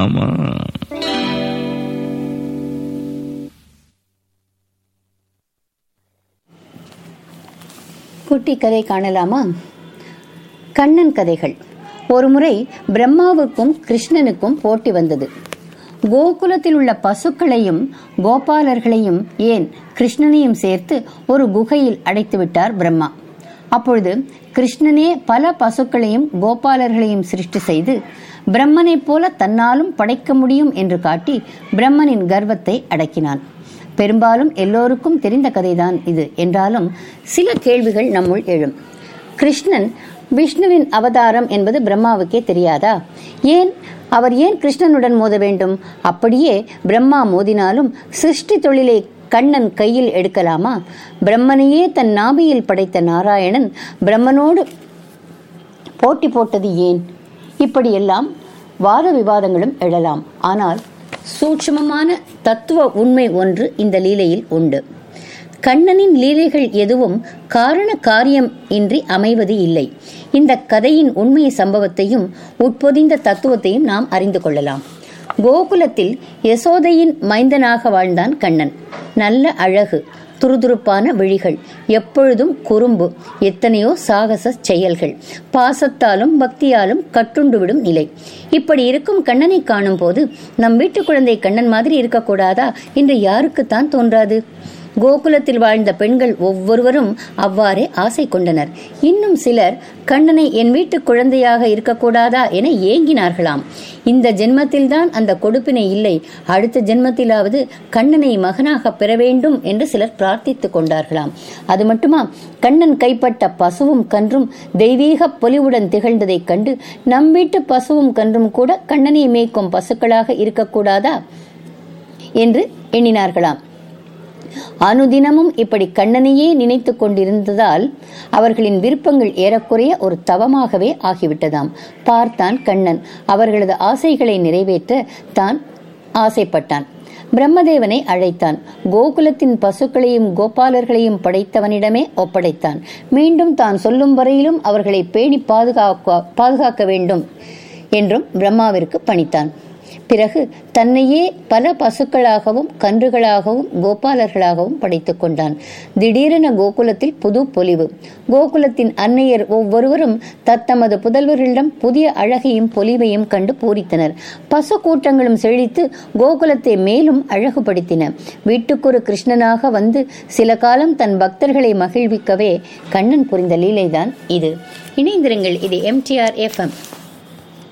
ஆமா குட்டி கதை காணலாமா கண்ணன் கதைகள் ஒருமுறை பிரம்மாவுக்கும் கிருஷ்ணனுக்கும் போட்டி வந்தது கோகுலத்தில் உள்ள பசுக்களையும் கோபாலர்களையும் ஏன் கிருஷ்ணனையும் சேர்த்து ஒரு குகையில் அடைத்து விட்டார் பிரம்மா அப்பொழுது கிருஷ்ணனே பல பசுக்களையும் கோபாலர்களையும் சிருஷ்டி செய்து பிரம்மனைப் போல தன்னாலும் படைக்க முடியும் என்று காட்டி பிரம்மனின் கர்வத்தை அடக்கினான் பெரும்பாலும் எல்லோருக்கும் தெரிந்த கதைதான் இது என்றாலும் சில கேள்விகள் நம்முள் எழும் கிருஷ்ணன் விஷ்ணுவின் அவதாரம் என்பது பிரம்மாவுக்கே தெரியாதா ஏன் அவர் ஏன் கிருஷ்ணனுடன் மோத வேண்டும் அப்படியே பிரம்மா மோதினாலும் சிருஷ்டி தொழிலை கண்ணன் கையில் எடுக்கலாமா பிரம்மனையே தன் நாபியில் படைத்த நாராயணன் பிரம்மனோடு போட்டி போட்டது ஏன் இப்படியெல்லாம் வாத விவாதங்களும் எழலாம் ஆனால் சூட்சுமமான தத்துவ உண்மை ஒன்று இந்த லீலையில் உண்டு கண்ணனின் லீலைகள் எதுவும் காரண காரியம் இன்றி அமைவது இல்லை இந்த கதையின் உண்மை சம்பவத்தையும் உட்பொதிந்த தத்துவத்தையும் நாம் அறிந்து கொள்ளலாம் கோகுலத்தில் யசோதையின் மைந்தனாக வாழ்ந்தான் கண்ணன் நல்ல அழகு துருதுருப்பான விழிகள் எப்பொழுதும் குறும்பு எத்தனையோ சாகச செயல்கள் பாசத்தாலும் பக்தியாலும் கட்டுண்டுவிடும் நிலை இப்படி இருக்கும் கண்ணனை காணும் போது நம் வீட்டு குழந்தை கண்ணன் மாதிரி இருக்கக்கூடாதா என்று யாருக்குத்தான் தோன்றாது கோகுலத்தில் வாழ்ந்த பெண்கள் ஒவ்வொருவரும் அவ்வாறே ஆசை கொண்டனர் இன்னும் சிலர் கண்ணனை என் வீட்டு குழந்தையாக இருக்கக்கூடாதா என ஏங்கினார்களாம் இந்த ஜென்மத்தில்தான் அந்த கொடுப்பினை இல்லை அடுத்த ஜென்மத்திலாவது கண்ணனை மகனாக பெற வேண்டும் என்று சிலர் பிரார்த்தித்துக் கொண்டார்களாம் அது மட்டுமா கண்ணன் கைப்பட்ட பசுவும் கன்றும் தெய்வீக பொலிவுடன் திகழ்ந்ததைக் கண்டு நம் வீட்டு பசுவும் கன்றும் கூட கண்ணனை மேய்க்கும் பசுக்களாக இருக்கக்கூடாதா என்று எண்ணினார்களாம் அனுதினமும் இப்படி கண்ணனையே நினைத்துக் கொண்டிருந்ததால் அவர்களின் விருப்பங்கள் ஏறக்குறைய ஒரு தவமாகவே ஆகிவிட்டதாம் பார்த்தான் கண்ணன் அவர்களது ஆசைகளை நிறைவேற்ற தான் ஆசைப்பட்டான் பிரம்மதேவனை அழைத்தான் கோகுலத்தின் பசுக்களையும் கோபாலர்களையும் படைத்தவனிடமே ஒப்படைத்தான் மீண்டும் தான் சொல்லும் வரையிலும் அவர்களை பேணி பாதுகாக்க பாதுகாக்க வேண்டும் என்றும் பிரம்மாவிற்கு பணித்தான் பிறகு தன்னையே பல பசுக்களாகவும் கன்றுகளாகவும் கோபாலர்களாகவும் படைத்துக் கொண்டான் திடீரென கோகுலத்தில் புது பொலிவு கோகுலத்தின் அன்னையர் ஒவ்வொருவரும் தத்தமது புதல்வர்களிடம் புதிய அழகையும் பொலிவையும் கண்டு பூரித்தனர் பசு கூட்டங்களும் செழித்து கோகுலத்தை மேலும் அழகுபடுத்தின வீட்டுக்கொரு கிருஷ்ணனாக வந்து சில காலம் தன் பக்தர்களை மகிழ்விக்கவே கண்ணன் புரிந்த லீலைதான் இது இணைந்திருங்கள் இது எம்டிஆர் எஃப்எம்